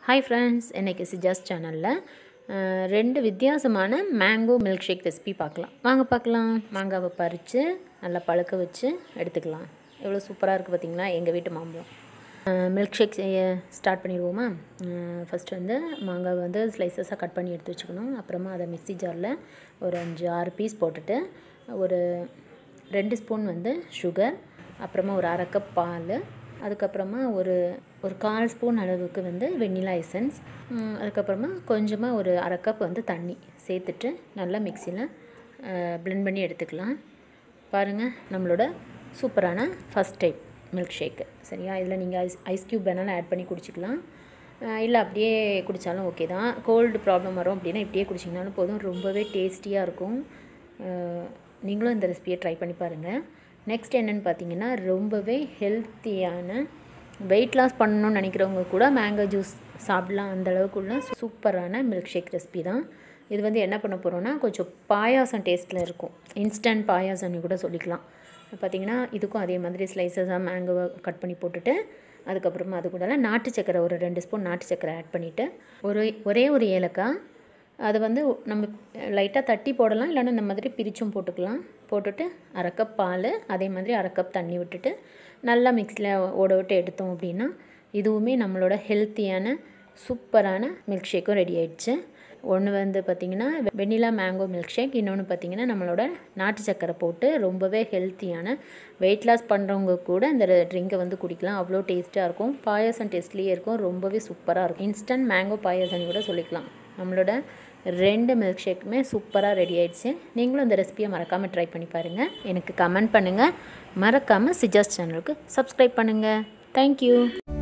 hi friends இன்றைக்கி சிஜாஸ் சேனலில் ரெண்டு வித்தியாசமான மேங்கோ மில்க் ஷேக் ரெசிபி பார்க்கலாம் வாங்க பார்க்கலாம் மாங்காவை பறித்து நல்லா பழுக்க வச்சு எடுத்துக்கலாம் எவ்வளோ சூப்பராக இருக்குது பார்த்தீங்களா எங்கள் வீட்டு மாம்பழம் மில்க் ஷேக் செய்ய ஸ்டார்ட் பண்ணிடுவோமா ஃபஸ்ட்டு வந்து மாங்காவை வந்து ஸ்லைசஸாக கட் பண்ணி எடுத்து வச்சுக்கணும் அப்புறமா அதை மிக்ஸி ஜாரில் ஒரு அஞ்சு ஆறு பீஸ் போட்டுட்டு ஒரு ரெண்டு ஸ்பூன் வந்து சுகர் அப்புறமா ஒரு அரை கப் பால் அதுக்கப்புறமா ஒரு ஒரு கால் ஸ்பூன் அளவுக்கு வந்து வெண்ணிலா எசன்ஸ் அதுக்கப்புறமா கொஞ்சமாக ஒரு அரை கப் வந்து தண்ணி சேர்த்துட்டு நல்லா மிக்சியில் பிளெண்ட் பண்ணி எடுத்துக்கலாம் பாருங்கள் நம்மளோட சூப்பரான ஃபஸ்ட் டைப் மில்க் ஷேக்கு சரியா இதில் நீங்கள் ஐஸ் ஐஸ் க்யூப் வேணாலும் ஆட் பண்ணி குடிச்சிக்கலாம் இல்லை அப்படியே குடித்தாலும் ஓகே தான் கோல்டு ப்ராப்ளம் வரும் அப்படின்னா இப்படியே குடிச்சிங்கனாலும் போதும் ரொம்பவே டேஸ்டியாக இருக்கும் நீங்களும் இந்த ரெசிபியை ட்ரை பண்ணி பாருங்கள் நெக்ஸ்ட் என்னென்னு பார்த்தீங்கன்னா ரொம்பவே ஹெல்த்தியான வெயிட் லாஸ் பண்ணணும்னு நினைக்கிறவங்க கூட மேங்கோ ஜூஸ் சாப்பிட்லாம் அந்த அளவுக்குள்ள சூப்பரான மில்க் ஷேக் ரெசிபி தான் இது வந்து என்ன பண்ண போகிறோன்னா கொஞ்சம் பாயாசம் டேஸ்ட்டில் இருக்கும் இன்ஸ்டன்ட் பாயாசம்னு கூட சொல்லிக்கலாம் பார்த்திங்கன்னா இதுக்கும் அதே மாதிரி ஸ்லைசஸாக மேங்கோவை கட் பண்ணி போட்டுட்டு அதுக்கப்புறமா அது கூட நாட்டு சக்கரை ஒரு ரெண்டு ஸ்பூன் நாட்டு சக்கரை ஆட் பண்ணிவிட்டு ஒரு ஒரே ஒரு ஏலக்காய் அதை வந்து நம்ம லைட்டாக தட்டி போடலாம் இல்லைன்னா இந்த மாதிரி பிரிச்சும் போட்டுக்கலாம் போட்டுட்டு அரை கப் பால் அதே மாதிரி அரை கப் தண்ணி விட்டுட்டு நல்லா மிக்ஸில் ஓட விட்டு எடுத்தோம் அப்படின்னா இதுவுமே நம்மளோட ஹெல்த்தியான சூப்பரான மில்க் ஷேக்கும் ரெடி ஆயிடுச்சு ஒன்று வந்து பார்த்திங்கன்னா வெண்ணிலா மேங்கோ மில்க் ஷேக் இன்னொன்று பார்த்திங்கன்னா நம்மளோட நாட்டு சக்கரை போட்டு ரொம்பவே ஹெல்த்தியான வெயிட் லாஸ் பண்ணுறவங்க கூட இந்த ட்ரிங்கை வந்து குடிக்கலாம் அவ்வளோ டேஸ்ட்டாக இருக்கும் பாயாசம் டேஸ்ட்லேயே இருக்கும் ரொம்பவே சூப்பராக இருக்கும் இன்ஸ்டன்ட் மேங்கோ பாயாசம்னு கூட சொல்லிக்கலாம் நம்மளோட ரெண்டு மில்க் ஷேக்குமே சூப்பராக ரெடி ஆயிடுச்சு நீங்களும் இந்த ரெசிபியை மறக்காமல் ட்ரை பண்ணி பாருங்கள் எனக்கு கமெண்ட் பண்ணுங்கள் மறக்காமல் சிஜாஸ் சேனலுக்கு சப்ஸ்கிரைப் பண்ணுங்கள் தேங்க்யூ